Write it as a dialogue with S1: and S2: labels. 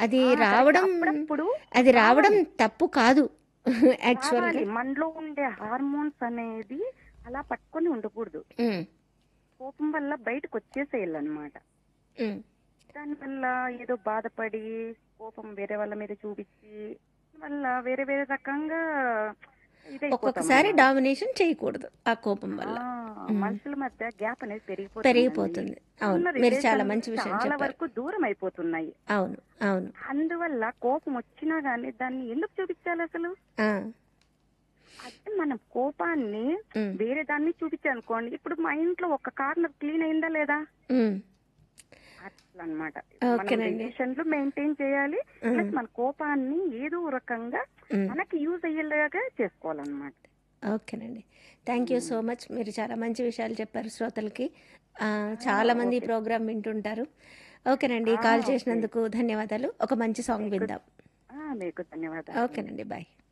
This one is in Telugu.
S1: అది
S2: ఆ, correct.
S1: రావడం
S2: అప్పుడప్పుడు
S1: అది రావడం
S2: రావాలి.
S1: తప్పు కాదు యాక్చువల్గా
S2: రావాలి మనలో ఉండే హార్మోన్స్ అనేది అలా పట్టుకొని ఉండకూడదు కోపం వల్ల బయటకు వచ్చేసేయాలన్నమాట దానివల్ల ఏదో బాధపడి కోపం వేరే వాళ్ళ మీద చూపించి వల్ల వేరే వేరే రకంగా ఇదైపోతాం
S1: ఒక్కొక్కసారి
S2: అన్నమాట.
S1: డామినేషన్ చేయకూడదు ఆ కోపం వల్ల
S2: ఆ,
S1: మ్మ్.
S2: మనుషుల మధ్య గ్యాప్ అనేది పెరిగిపోతుంది
S1: పెరిగిపోతుంది అవును మీరు చాలా మంచి విషయం
S2: చాలా
S1: చెప్పారు
S2: వరకు దూరం అయిపోతున్నాయి
S1: అవును అవును
S2: అందువల్ల కోపం వచ్చినా గానీ దాన్ని ఎందుకు చూపించాలి అసలు
S1: ఆ,
S2: అదే మనం కోపాన్ని
S1: ఉమ్,
S2: వేరే దాన్ని చూపించానుకోండి ఇప్పుడు మా ఇంట్లో ఒక కార్నర్ క్లీన్ అయిందా లేదా
S1: ఉమ్,
S2: అట్లా అనమాట
S1: ఓకేనండి.
S2: రిలేషన్లు మెయింటైన్ చేయాలి
S1: ఉమ్,
S2: ప్లస్ మన కోపాన్ని ఏదో రకంగా
S1: ఉమ్.
S2: మనకి యూజ్ అయ్యేలాగా చేసుకోవాలన్నమాట
S1: ఓకేనండి థ్యాంక్ యూ సో మచ్ మీరు చాలా మంచి విషయాలు చెప్పారు శ్రోతలకి ఆ, చాలా మంది
S2: ఓకే.
S1: ప్రోగ్రామ్ వింటుంటారు ఓకేనండి
S2: ఆ,
S1: కాల్
S2: ఓకే.
S1: చేసినందుకు ధన్యవాదాలు ఒక మంచి సాంగ్ విందాం
S2: ఆ, మీకు ధన్యవాదాలు
S1: ఓకేనండి బాయ్